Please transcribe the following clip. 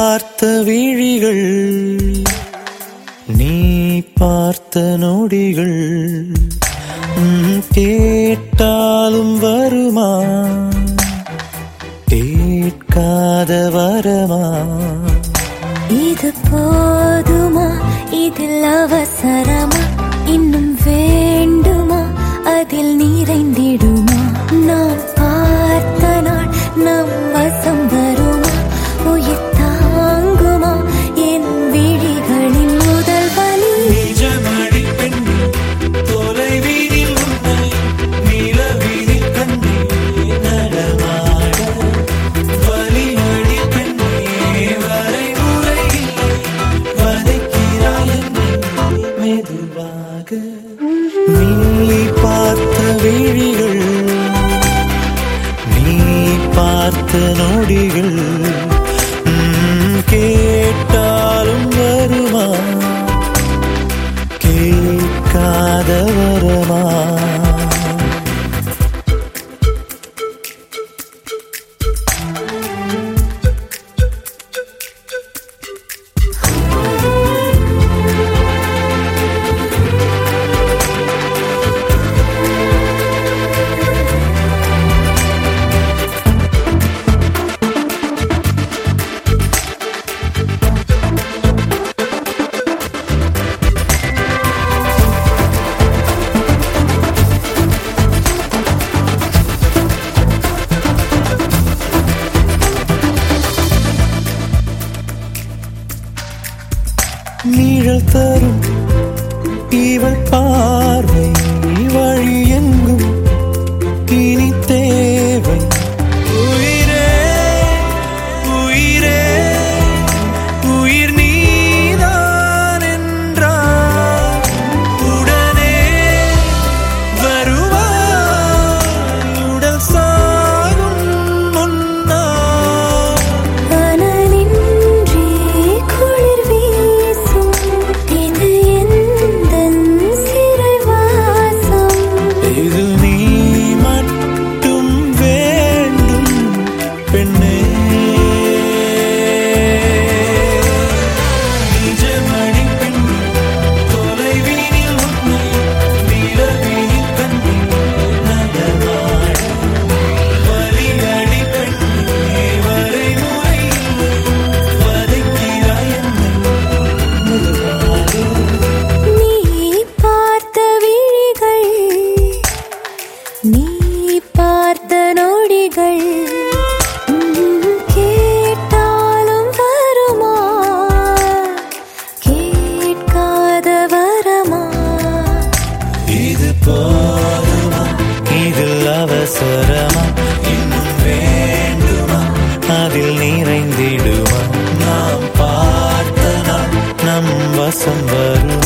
பார்த்த விழிகள் நீ பார்த்த நொடிகள் உம், கேட்டாலும் வருமா கேட்காத வரமா இது போதுமா இதில் அவசரமா இன்னும் வேண்டுமா அதில் நிறைந்திடுமா நாம் பார்த்த நாள் நம் வசம் வருமா உயிர் தாங்குமா என் விழிகளின் முதல் வலி நிஜமடி பெண்ணே தொலைவீதில் உன்னை நிலவீதில் கண்டே நடமாட வலிமடி பெண்ணே வரைமுறை இல்லை வதைக்கிறாய் என்னை மெதுவாக நீ பார்த்த விழிகள் நீ பார்த்த நொடிகள் உம், கேட்டாலும் வருமா கேட்காத வரமா நீழல் தரும் இவள் பார்வை வழி எங்கும் இனி தேவை உயிரே உயிரே உயிர் நீதான் என்றால் உடனே வருவாய் உடல் சாகும் முன்னால் அனலின்றி குளிர் வீசும் இது எந்தன் சிறைவாசம் இது நீ மட்டும் வேண்டும் பெண்ணே நிஜமடி பெண்ணே தொலைவீனில் உன்னை நிலவீனில் கண்டே நகர்வாழ வலியடி பெண்ணே வரைமுறை இல்லை வதைக்கிறாய் என்னை மெதுவாக நீ பார்த்த விழிகள் நீ பார்த்த நொடிகள் உம், கேட்டாலும் வருமா கேட்காத வரமா இது போதுமா இதில் அவசரமா இன்னும் வேண்டுமா அதில் நிறைந்திடுமா நாம் பார்த்த நாள் நம் வசம் வரும்